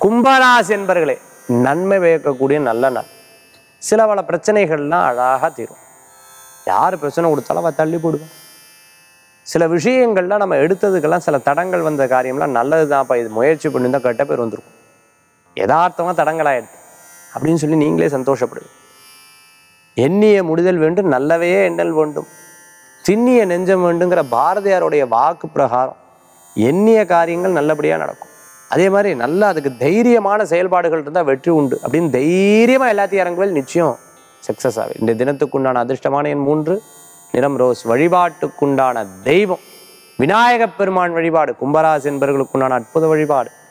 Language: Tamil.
கும்பராசி என்பர்களே நன்மை பயக்கக்கூடிய நல்ல நாள் சில பல பிரச்சனைகள்லாம் அழகாக தீரும் யார் பிரச்சனை கொடுத்தாலும் அவள் தள்ளி போடுவான் சில விஷயங்கள்லாம் நம்ம எடுத்ததுக்கெல்லாம் சில தடங்கள் வந்த காரியம்லாம் நல்லது தான்ப்பா இது முயற்சி பண்ணியிருந்தா கெட்ட பேர் வந்திருக்கும் யதார்த்தமாக தடங்களாயிடுது அப்படின்னு சொல்லி நீங்களே சந்தோஷப்படுது எண்ணிய முடிதல் வேண்டும் நல்லவையே எண்ணல் வேண்டும் திண்ணிய நெஞ்சம் வேண்டுங்கிற பாரதியாருடைய வாக்கு பிரகாரம் எண்ணிய காரியங்கள் நல்லபடியாக நடக்கும் அதே மாதிரி நல்ல அதுக்கு தைரியமான செயல்பாடுகள் இருந்தால் வெற்றி உண்டு அப்படின்னு தைரியமாக எல்லாத்தையும் இறங்குவேல் நிச்சயம் சக்ஸஸ் ஆகும் இந்த தினத்துக்குண்டான அதிர்ஷ்டமான எண் மூன்று நிறம் ரோஸ் வழிபாட்டுக்குண்டான தெய்வம் விநாயகப் பெருமான் வழிபாடு கும்பராசி என்பவர்களுக்குண்டான அற்புத வழிபாடு